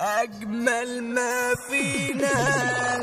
أجمل ما فينا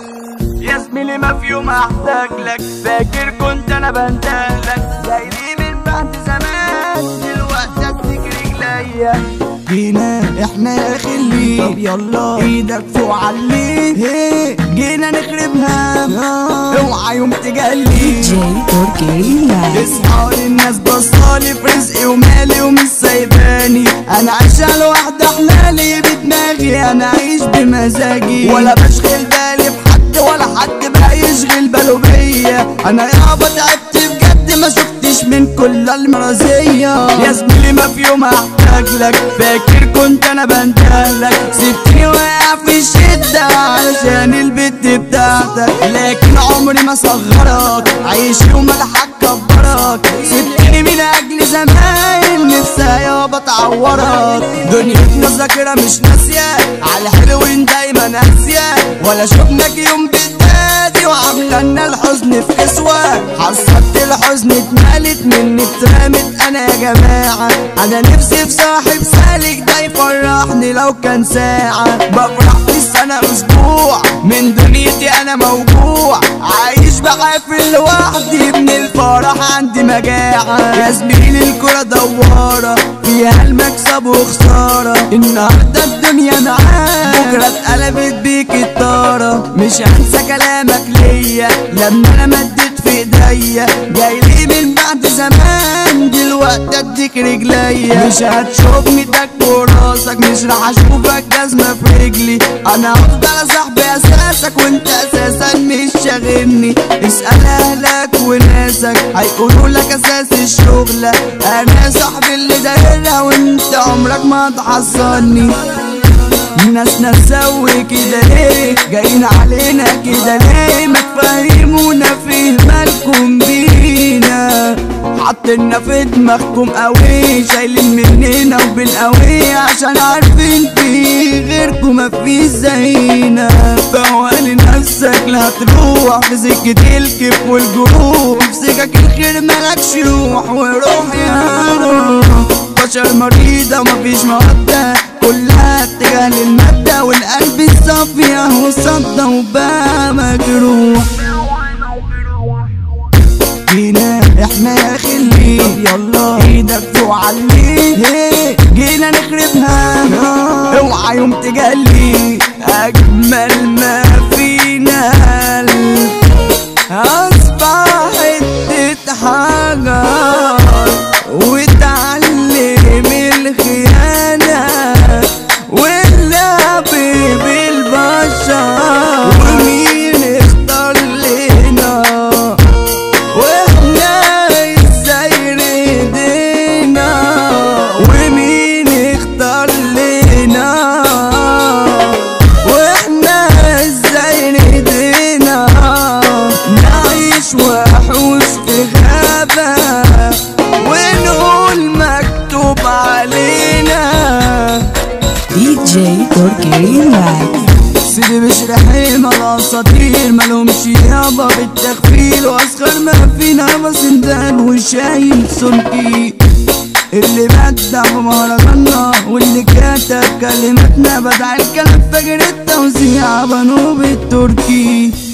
يا زميلي ما في يوم احتاج لك فاكر كنت انا بندهلك جاي لي من بعد زمان دلوقتي افتكر رجليا جينا احنا يا خلي طب يلا ايدك فوق علي هي جينا نخربها اوعى يوم تجلي جي تركي لايف اصحى الناس بصالي في رزقي ومالي ومش سايباني انا عايشة لوحدي احلالي بدماغي انا عايش بمزاجي ولا بشغل بالي بحد ولا حد بقى يشغل باله بيا انا يابا تعبت بجد ما شفتش من كل المرازية يا زميلي ما في يوم احتاج لك فاكر كنت انا بندهلك سبتني واقع في الشدة علشان البت بتاعتك لكن عمري ما صغرك عايش يوم الحق كبرك سبتني من اجل زمان نفسها يابا تعورك دنيتنا ذاكرة مش ناسية على حلوين دايما ناسية ولا شفناك يوم بالتادي وعاملة لنا الحزن في كسوة حصلت الحزن اتملت مني اترمت انا يا جماعة انا نفسي في صاحب سالك ده يفرحني لو كان ساعة بفرح في السنة اسبوع من دنيتي انا موجوع عايش بحافل لوحدي من الفرح عندي مجاعة يا زميلي الكرة دوارة فيها المكسب وخسارة النهاردة الدنيا معاك بكرة اتقلبت بيك الطارة مش هنسى كلامك ليا لما انا مديت في ايديا جاي لي من بعد زمان دلوقتي اديك رجليا مش هتشوفني تك وراسك مش راح اشوفك جزمة في رجلي انا هفضل يا صاحبي اساسك وانت اساسا مش شاغلني اسأل اهلك وناسك هيقولوا لك اساس الشغلة انا صاحبي اللي دايرها وانت عمرك ما تحصلني الناس نسوي كده ليه جايين علينا كده ليه ما تفهمونا فيه مالكم بينا حاطينا في دماغكم قوي شايلين مننا وبالقوي عشان عارفين في غيركم ما في زينا فوالي نفسك لا هتروح في سكة الكيف والجروح في سكك الخير مالكش روح وروح يا روح بشر مريضة ومفيش مودة كلها اتجاه للمادة والقلب الصافي اهو صدى وبقى مجروح جينا احنا يا خلي طب يلا ايدك فوق علي هي جينا نخربها اوعى يوم تجلي اجمل ما فينا اصبحت تتحجر وتعلم الخيانة واللعب بالبشر ومين اختار لنا واحنا ازاي ردينا ومين اختار لنا واحنا ازاي ردينا نعيش وحوش في غابة ونقول مكتوب علينا دي جي تركي لايف سيدي مش رحيم الاساطير مالهمش يابا بالتخفيل واسخر ما فينا مسندان وشايل سلكي اللي بدع في مهرجاننا واللي كتب كلماتنا بدع الكلام فجر التوزيع بنوب التركي